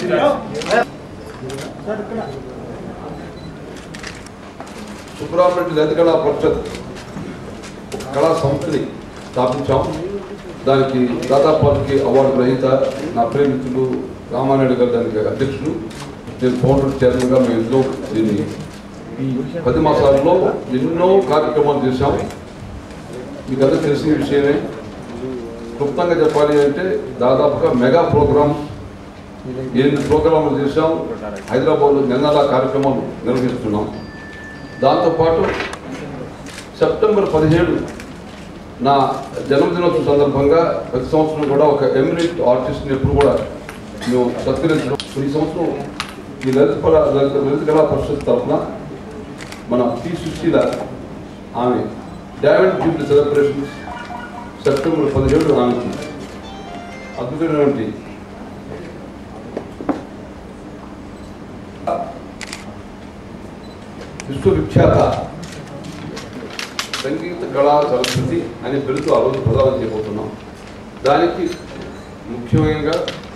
సుబ్రహ్మణ్య లలిత కళా పరిషత్ ఒక కళా సంస్థని స్థాపించాం దానికి దాదాపాలకి అవార్డు గ్రహీత నా ప్రేమితులు రామానాయుడు గారు దానికి అధ్యక్షుడు నేను ఫౌండర్ చైర్మన్గా మేము ఇంట్లో దీన్ని ఈ పది మాసాల్లో ఎన్నో కార్యక్రమాలు చేశాం మీకు అందరూ తెలిసిన విషయమే క్లుప్తంగా చెప్పాలి అంటే దాదాపుగా మెగా ప్రోగ్రామ్ ఎనిమిది ప్రోగ్రాములు చేశాం హైదరాబాద్లో నెల కార్యక్రమాలు నిర్వహిస్తున్నాం దాంతోపాటు సెప్టెంబర్ పదిహేడు నా జన్మదినోత్సవం సందర్భంగా ప్రతి సంవత్సరం కూడా ఒక ఎమినెంట్ ఆర్టిస్ట్ని ఎప్పుడు కూడా మేము సత్కరించడం ఈ సంవత్సరం ఈ లలిత కళా లలిత లలిత కళా పరిషత్ తరఫున మన పి సుశీల ఆమె డైమండ్ జూబ్లీ సెలబ్రేషన్స్ సెప్టెంబర్ పదిహేడు ఆమెకి అద్భుతమైనటువంటి విశ్వవిఖ్యాత సంగీత కళా సరస్వతి అనే పేరుతో ఆ రోజు ప్రదానం చేయబోతున్నాం దానికి ముఖ్యంగా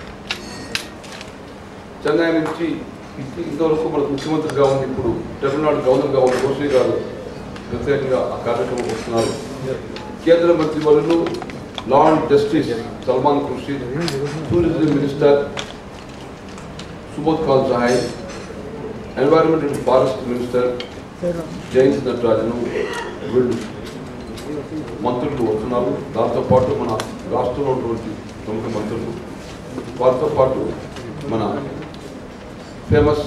చెన్నై నుంచి ఇప్పటి- ఇంతవరకు మనకు ముఖ్యమంత్రిగా ఉంది ఇప్పుడు తమిళనాడు గవర్నర్గా ఉన్న రోషి గారు ప్రత్యేకంగా ఆ కార్యక్రమం వస్తున్నారు కేంద్ర మంత్రి వర్యులు law and justice Salman Khurshid tourism minister Subodh కాల్ Sahay environment and forest minister Jayant Natarajan వీళ్ళు మంత్రులు వస్తున్నారు దాంతోపాటు మన రాష్ట్రంలో ఉన్నటువంటి ప్రముఖ మంత్రులు వారితో పాటు మన ఫేమస్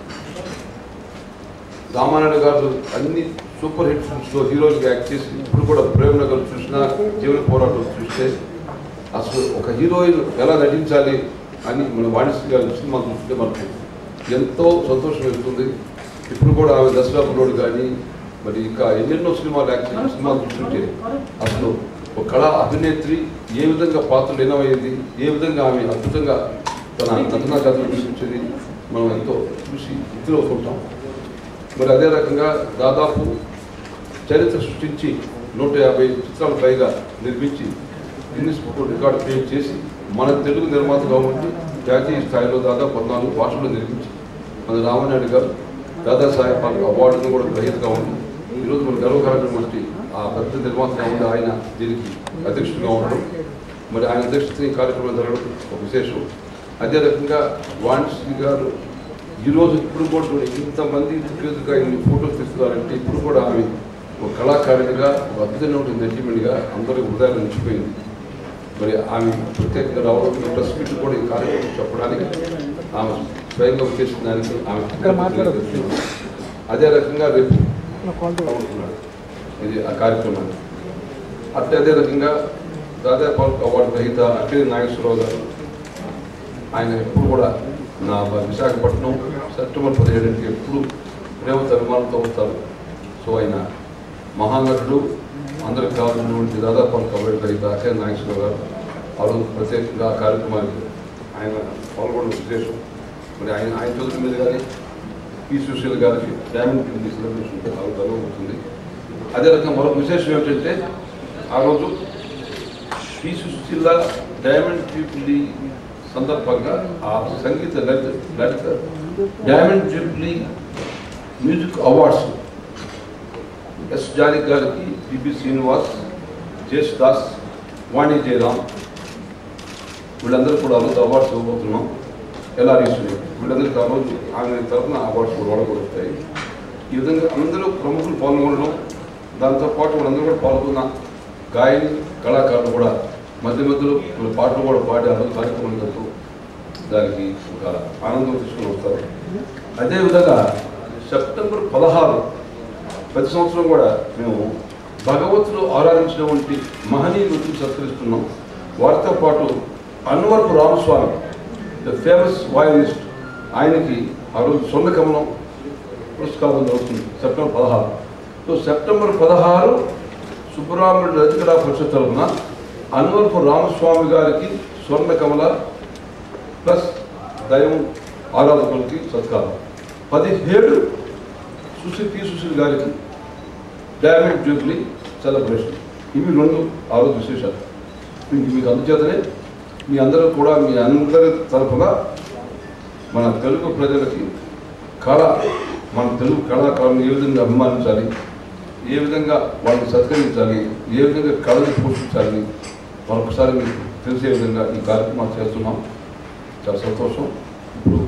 రామానాయుడు గారు అన్ని సూపర్ హిట్ ఫిల్మ్స్లో హీరోలుగా యాక్ట్ చేసి ఇప్పుడు కూడా ప్రేమ్ నగర్ చూసినా జీవన పోరాటం చూస్తే అసలు ఒక హీరోయిన్ ఎలా నటించాలి అని మన వాణిశ్రీ గారి సినిమా చూస్తే మనకు ఎంతో సంతోషం వేస్తుంది ఇప్పుడు కూడా ఆమె దసరా రోడ్ కానీ మరి ఇంకా ఎన్నెన్నో సినిమాలు యాక్ట్ చేసిన సినిమాలు చూస్తుంటే అసలు ఒక కళా అభినేత్రి ఏ విధంగా పాత్ర లీనమయ్యేది ఏ విధంగా ఆమె అద్భుతంగా తన నటనా కథలు చూపించేది మనం ఎంతో చూసి ఇతరవుతుంటాం మరి అదే రకంగా దాదాపు చరిత్ర సృష్టించి నూట యాభై చిత్రాలు పైగా నిర్మించి గిన్నిస్ బుక్ రికార్డు క్రియేట్ చేసి మన తెలుగు నిర్మాతగా ఉండి జాతీయ స్థాయిలో దాదాపు పద్నాలుగు భాషల్లో నిర్మించి మన రామనాయుడు గారు దాదాసాహెబ్ ఫాల్కే అవార్డును కూడా గ్రహీతగా ఉంది ఈరోజు మన గర్వకారణటువంటి ఆ పెద్ద నిర్మాతగా ఉండి ఆయన దీనికి అధ్యక్షుడిగా ఉండడం మరి ఆయన అధ్యక్షత ఈ కార్యక్రమం జరగడం ఒక విశేషం అదే రకంగా వాణిశ్రీ గారు ఈరోజు ఇప్పుడు కూడా చూడండి ఇంతమంది చేతులుగా ఇన్ని ఫోటోస్ తీస్తున్నారంటే ఇప్పుడు కూడా ఆమె ఒక కళాకారిణిగా ఒక అద్భుతమైన నటిమణిగా అందరికీ హృదయాలు నిలిచిపోయింది మరి ఆమె ప్రత్యేకంగా రావడం ప్రెస్ మీట్ కూడా ఈ కార్యక్రమం చెప్పడానికి ఆమె స్వయంగా చేసిన దానికి ఆమె అదే రకంగా రేపు పాల్గొంటున్నాడు. ఇది ఆ కార్యక్రమాన్ని అట్టే అదే రకంగా దాదాపు అవార్డు గ్రహీత అఖిల నాగేశ్వరరావు గారు ఆయన ఎప్పుడు కూడా నా విశాఖపట్నం సెప్టెంబర్ పదిహేడుకి ఎప్పుడు ప్రేమతో అభిమానంతో వస్తారు సో ఆయన మహానటుడు అందరికి కావాల్సినటువంటి దాదాపు కబడ్డీ గ్రహీత అఖిల నాగేశ్వరరావు గారు ఆ రోజు ప్రత్యేకంగా ఆ కార్యక్రమానికి ఆయన పాల్గొనడం విశేషం మరి ఆయన ఆయన చేతుల మీద కానీ పి సుశీల్ గారికి డైమండ్ కింది సెలబ్రేషన్ చాలా గర్వవుతుంది అదే రకంగా మరొక విశేషం ఏమిటంటే ఆ రోజు పి సుశీల డైమండ్ జూబ్లీ సందర్భంగా ఆ సంగీత లలిత లలిత diamond jubilee music awards S జానీ గారికి పిపి శ్రీనివాస్ జేష్ దాస్ వాణి జయరామ్ వీళ్ళందరూ కూడా ఆ రోజు అవార్డ్స్ ఇవ్వబోతున్నాం ఎల్ఆర్ఈశ్వరి వీళ్ళందరికీ ఆ రోజు ఆమె తరఫున అవార్డ్స్ కూడా వాళ్ళు కూడా వస్తాయి ఈ విధంగా అందరూ ప్రముఖులు పాల్గొనడం దాంతోపాటు వాళ్ళందరూ కూడా పాల్గొన్న గాయని కళాకారులు కూడా మధ్య మధ్యలో వీళ్ళ పాటలు కూడా పాడి ఆ రోజు కార్యక్రమం జరుపుతూ దానికి ఒక ఆనందం తీసుకుని వస్తారు అదేవిధంగా సెప్టెంబర్ పదహారు ప్రతి సంవత్సరం కూడా మేము భగవంతుడు ఆరాధించినటువంటి మహనీయులు సత్కరిస్తున్నాం వారితో పాటు Annavarapu Ramaswamy the famous violinist ఆయనకి ఆ రోజు సొంత కమలం పురస్కారం జరుగుతుంది సెప్టెంబర్ పదహారు సో సెప్టెంబర్ పదహారు సుబ్బరాముడు రజకళా పరిషత్ తరఫున అన్వరపు రామస్వామి గారికి స్వర్ణ కమల ప్లస్ దైవం ఆరాధకులకి సత్కారం పదిహేడు సుశీల్ పి సుశీల్ గారికి డైమండ్ జూబ్లీ సెలబ్రేషన్ ఇవి రెండు ఆ రోజు విశేషాలు మీకు మీకు అందుచేతనే మీ అందరూ కూడా మీ అందరి తరఫున మన తెలుగు ప్రజలకి కళ మన తెలుగు కళాకారులను ఏ విధంగా అభిమానించాలి ఏ విధంగా వాళ్ళని సత్కరించాలి ఏ విధంగా కళని పోషించాలి మరొకసారి మీకు తెలిసే విధంగా ఈ కార్యక్రమాలు చేస్తున్నాం చాలా సంతోషం ఇప్పుడు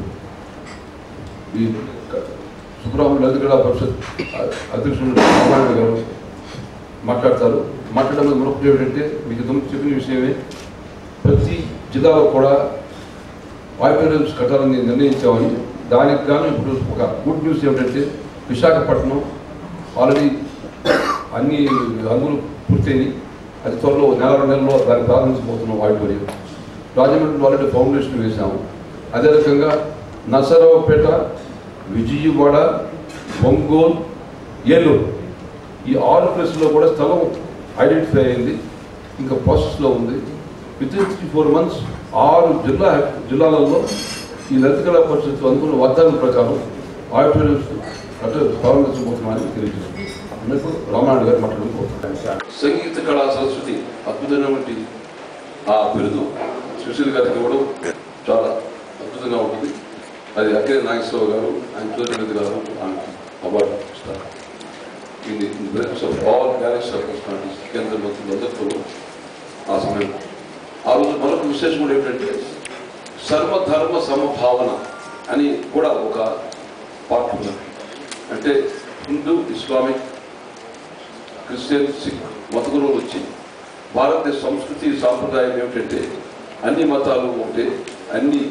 ఈ క- సుబ్రహ్మణ్య లలితగడ పరిషత్ అ- అధ్యక్షుడు రామాయణ గారు మాట్లాడతారు మాట్లాడడం మరొకటి ఏమిటంటే మీకు ఇంతకుముందు చెప్పిన విషయమే ప్రతి జిల్లాలో కూడా ఆడిటోరియంస్ కట్టాలని నిర్ణయించామని దానికి గాను ఇప్పుడు ఒక గుడ్ న్యూస్ ఏమిటంటే విశాఖపట్నం ఆల్రెడీ అన్ని రంగులు పూర్తయినాయి అది త్వరలో నెల రెండు నెలల్లో దాన్ని ప్రారంభించబోతున్నాం ఆడిటోరియం రాజమండ్రిలో ఆల్రెడీ ఫౌండేషన్ వేసాము అదే రకంగా నసరావుపేట విజయవాడ ఒంగోలు ఏలూరు ఈ ఆరు ప్లేస్లో కూడా స్థలం ఐడెంటిఫై అయింది ఇంకా ప్రాసెస్లో ఉంది with in three four months ఆరు జిల్లా జిల్లాలలో ఈ లలిత కళా పరిషత్తు అనుకున్న వాగ్దానం ప్రకారం ఆడిటోరియంస్ అంటే ప్రారంభించబోతున్నామని తెలియజేస్తుంది అందుకు రామారాయణ గారు మాట్లాడడం కోరుతున్నాను సంగీత కళా సరస్వతి అద్భుతమైనటువంటి ఆ బిరుదు సుశీల్ గారికి ఇవ్వడం చాలా అద్భుతంగా ఉంటుంది అది అఖిల నాగేశ్వరరావు గారు ఆయన జ్యోతిరెడ్డి గారు ఆయన అవార్డు ఇస్తారు ఇది breads of all balance of personalities కేంద్ర మంత్రులు అందరితో ఆ సమయం ఆ రోజు మరొక విశేషం కూడా ఏమిటంటే సర్వధర్మ సమభావన అని కూడా ఒక పార్ట్ ఉంది అంటే హిందూ ఇస్లామిక్ క్రిస్టియన్ సిక్ మత గురువులు వచ్చి భారతదేశ సంస్కృతి సాంప్రదాయం ఏమిటంటే అన్ని మతాలు ఒకటే అన్ని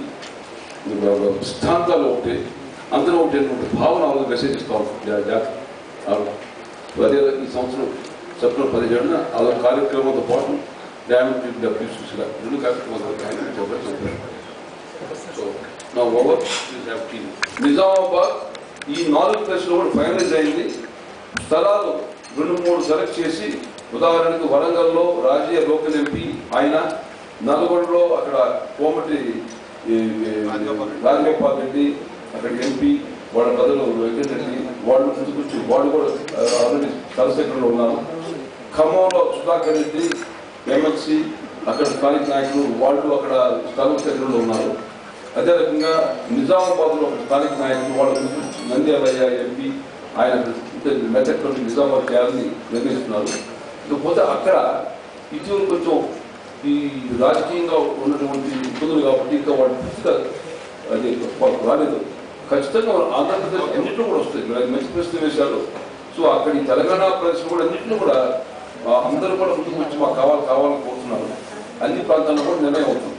సిద్ధాంతాలు ఒకటే అందరూ ఒకటే అటువంటి భావన వాళ్ళకి మెసేజ్ ఇస్తూ ఉంటాం జా- జాతి ఆ రోజు. అదే ఈ సంవత్సరం సెప్టెంబర్ పదిహేడున అదొక కార్యక్రమంతో పాటు డ్యామేజ్ డబ్ల్యూ సుశీల రెండు కార్యక్రమాలు ఆయన చెప్పడం సంతోషం. సో నా ఓవర్ నిజామాబాద్ ఈ నాలుగు ప్లేస్లో కూడా ఫైనలైజ్ అయింది స్థలాలు రెండు మూడు సెలెక్ట్ చేసి ఉదాహరణకు వరంగల్లో రాజీయ లోకల్ ఎంపీ ఆయన నల్గొండలో అక్కడ కోమటి ఈ, ఈ, రాజగోపాల్ రెడ్డి అక్కడ ఎంపీ వాళ్ళ బదులు వెంకటరెడ్డి వాళ్ళు ముందుకొచ్చి వాళ్ళు కూడా ఆల్రెడీ చంద్రశేఖర్లో ఉన్నారు ఖమ్మంలో సుధాకర్ రెడ్డి ఎమ్మెల్సీ అక్కడ స్థానిక నాయకులు వాళ్ళు అక్కడ స్థలం శేఖరంలో ఉన్నారు అదే రకంగా నిజామాబాద్లో ఒక స్థానిక నాయకులు వాళ్ళు ముందుకొచ్చి నంద్యాలయ్య ఎంపీ ఆయన మెదక్ నుండి నిజామాబాద్ చేయాలని నిర్ణయిస్తున్నారు ఇకపోతే అక్కడ ఇటీవల కొంచెం ఈ రాజకీయంగా ఉన్నటువంటి ఇబ్బందులు కాబట్టి ఇంకా వాళ్ళు పూర్తిగా అది వాళ్ళకు రాలేదు ఖచ్చితంగా వాళ్ళు ఆంధ్రప్రదేశ్ అన్నింటిలో కూడా వస్తాయి మీరు అది మంచి ప్రశ్న వేశారు సో అక్కడ ఈ తెలంగాణ ప్రదేశం కూడా అన్నింటిలో కూడా ఆ, అందరూ కూడా ముందుకు వచ్చి మాకు కావాలి కావాలని కోరుతున్నారు అన్ని ప్రాంతాల్లో కూడా నిర్ణయం అవుతుంది